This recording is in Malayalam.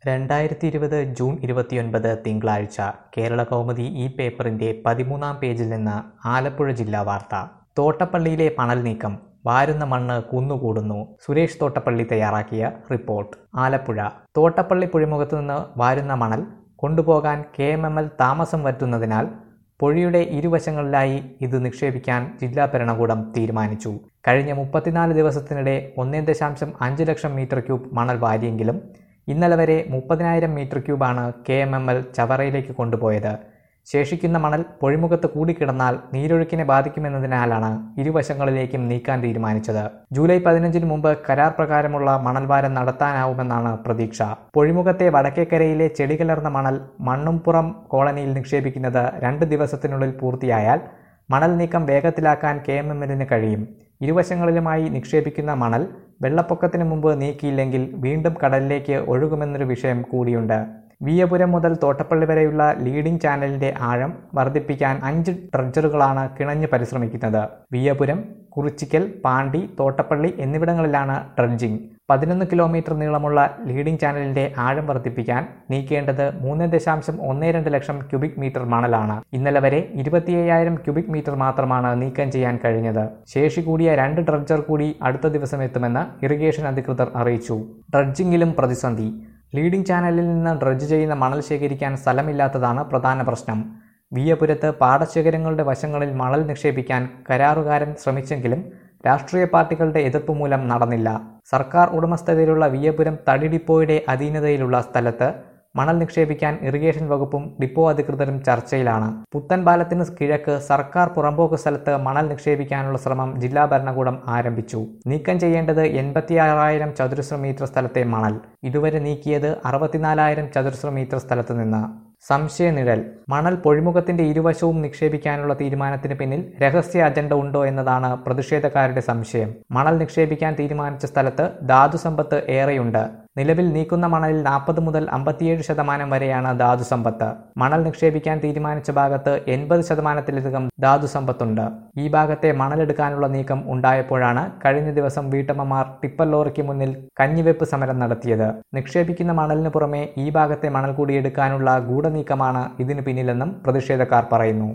രണ്ടായിരത്തി ഇരുപത് ജൂൺ ഇരുപത്തിയൊൻപത് തിങ്കളാഴ്ച കേരളകൗമുദി ഈ പേപ്പറിന്റെ പതിമൂന്നാം പേജിൽ നിന്ന് ആലപ്പുഴ ജില്ലാ വാർത്ത തോട്ടപ്പള്ളിയിലെ മണൽ നീക്കം വാരുന്ന മണ്ണ് കുന്നുകൂടുന്നു സുരേഷ് തോട്ടപ്പള്ളി തയ്യാറാക്കിയ റിപ്പോർട്ട് ആലപ്പുഴ തോട്ടപ്പള്ളി പുഴിമുഖത്തു നിന്ന് വാരുന്ന മണൽ കൊണ്ടുപോകാൻ കെ എം എം എൽ താമസം വരുത്തുന്നതിനാൽ പൊഴിയുടെ ഇരുവശങ്ങളിലായി ഇത് നിക്ഷേപിക്കാൻ ജില്ലാ ഭരണകൂടം തീരുമാനിച്ചു കഴിഞ്ഞ മുപ്പത്തിനാല് ദിവസത്തിനിടെ ഒന്നേ ദശാംശം അഞ്ച് ലക്ഷം മീറ്റർ ക്യൂബ് മണൽ വാരിയെങ്കിലും ഇന്നലെ വരെ മുപ്പതിനായിരം മീറ്റർ ക്യൂബാണ് കെ എം എം എൽ ചവറയിലേക്ക് കൊണ്ടുപോയത് ശേഷിക്കുന്ന മണൽ പൊഴിമുഖത്ത് കൂടിക്കിടന്നാൽ നീരൊഴുക്കിനെ ബാധിക്കുമെന്നതിനാലാണ് ഇരുവശങ്ങളിലേക്കും നീക്കാൻ തീരുമാനിച്ചത് ജൂലൈ പതിനഞ്ചിന് മുമ്പ് കരാർ പ്രകാരമുള്ള മണൽവാരം നടത്താനാവുമെന്നാണ് പ്രതീക്ഷ പൊഴിമുഖത്തെ വടക്കേക്കരയിലെ ചെടികലർന്ന മണൽ മണ്ണുംപുറം കോളനിയിൽ നിക്ഷേപിക്കുന്നത് രണ്ട് ദിവസത്തിനുള്ളിൽ പൂർത്തിയായാൽ മണൽ നീക്കം വേഗത്തിലാക്കാൻ കെ എം എമ്മിന് കഴിയും ഇരുവശങ്ങളിലുമായി നിക്ഷേപിക്കുന്ന മണൽ വെള്ളപ്പൊക്കത്തിന് മുമ്പ് നീക്കിയില്ലെങ്കിൽ വീണ്ടും കടലിലേക്ക് ഒഴുകുമെന്നൊരു വിഷയം കൂടിയുണ്ട് വിയപുരം മുതൽ തോട്ടപ്പള്ളി വരെയുള്ള ലീഡിംഗ് ചാനലിന്റെ ആഴം വർദ്ധിപ്പിക്കാൻ അഞ്ച് ട്രഡ്ജറുകളാണ് കിണഞ്ഞ് പരിശ്രമിക്കുന്നത് വിയപുരം കുറിച്ചിക്കൽ പാണ്ടി തോട്ടപ്പള്ളി എന്നിവിടങ്ങളിലാണ് ഡ്രഡ്ജിംഗ് പതിനൊന്ന് കിലോമീറ്റർ നീളമുള്ള ലീഡിംഗ് ചാനലിന്റെ ആഴം വർദ്ധിപ്പിക്കാൻ നീക്കേണ്ടത് മൂന്ന് ദശാംശം ഒന്ന് രണ്ട് ലക്ഷം ക്യൂബിക് മീറ്റർ മണലാണ് ഇന്നലെ വരെ ഇരുപത്തിയ്യായിരം ക്യൂബിക് മീറ്റർ മാത്രമാണ് നീക്കം ചെയ്യാൻ കഴിഞ്ഞത് ശേഷി കൂടിയ രണ്ട് ഡ്രഡ്ജർ കൂടി അടുത്ത ദിവസം എത്തുമെന്ന് ഇറിഗേഷൻ അധികൃതർ അറിയിച്ചു ഡ്രഡ്ജിംഗിലും പ്രതിസന്ധി ലീഡിംഗ് ചാനലിൽ നിന്ന് ഡ്രഡ്ജ് ചെയ്യുന്ന മണൽ ശേഖരിക്കാൻ സ്ഥലമില്ലാത്തതാണ് പ്രധാന പ്രശ്നം വിയപുരത്ത് പാടശേഖരങ്ങളുടെ വശങ്ങളിൽ മണൽ നിക്ഷേപിക്കാൻ കരാറുകാരൻ ശ്രമിച്ചെങ്കിലും രാഷ്ട്രീയ പാർട്ടികളുടെ എതിർപ്പ് മൂലം നടന്നില്ല സർക്കാർ ഉടമസ്ഥതയിലുള്ള വിയപുരം തടി ഡിപ്പോയുടെ അധീനതയിലുള്ള സ്ഥലത്ത് മണൽ നിക്ഷേപിക്കാൻ ഇറിഗേഷൻ വകുപ്പും ഡിപ്പോ അധികൃതരും ചർച്ചയിലാണ് പുത്തൻ പാലത്തിന് കിഴക്ക് സർക്കാർ പുറമ്പോക്ക് സ്ഥലത്ത് മണൽ നിക്ഷേപിക്കാനുള്ള ശ്രമം ജില്ലാ ഭരണകൂടം ആരംഭിച്ചു നീക്കം ചെയ്യേണ്ടത് എൺപത്തിയാറായിരം ചതുരശ്ര മീറ്റർ സ്ഥലത്തെ മണൽ ഇതുവരെ നീക്കിയത് അറുപത്തിനാലായിരം ചതുരശ്ര മീറ്റർ സ്ഥലത്ത് നിന്ന് സംശയനിഴൽ മണൽ പൊഴിമുഖത്തിന്റെ ഇരുവശവും നിക്ഷേപിക്കാനുള്ള തീരുമാനത്തിന് പിന്നിൽ രഹസ്യ അജണ്ട ഉണ്ടോ എന്നതാണ് പ്രതിഷേധക്കാരുടെ സംശയം മണൽ നിക്ഷേപിക്കാൻ തീരുമാനിച്ച സ്ഥലത്ത് ധാതുസമ്പത്ത് ഏറെയുണ്ട് നിലവിൽ നീക്കുന്ന മണലിൽ നാൽപ്പത് മുതൽ അമ്പത്തിയേഴ് ശതമാനം വരെയാണ് ധാതുസമ്പത്ത് മണൽ നിക്ഷേപിക്കാൻ തീരുമാനിച്ച ഭാഗത്ത് എൺപത് ശതമാനത്തിലധികം ധാതുസമ്പത്തുണ്ട് ഈ ഭാഗത്തെ മണലെടുക്കാനുള്ള നീക്കം ഉണ്ടായപ്പോഴാണ് കഴിഞ്ഞ ദിവസം വീട്ടമ്മമാർ ടിപ്പർ ലോറിക്ക് മുന്നിൽ കഞ്ഞിവെപ്പ് സമരം നടത്തിയത് നിക്ഷേപിക്കുന്ന മണലിന് പുറമെ ഈ ഭാഗത്തെ മണൽ കൂടി എടുക്കാനുള്ള ഗൂഢനീക്കമാണ് ഇതിനു പിന്നിലെന്നും പ്രതിഷേധക്കാർ പറയുന്നു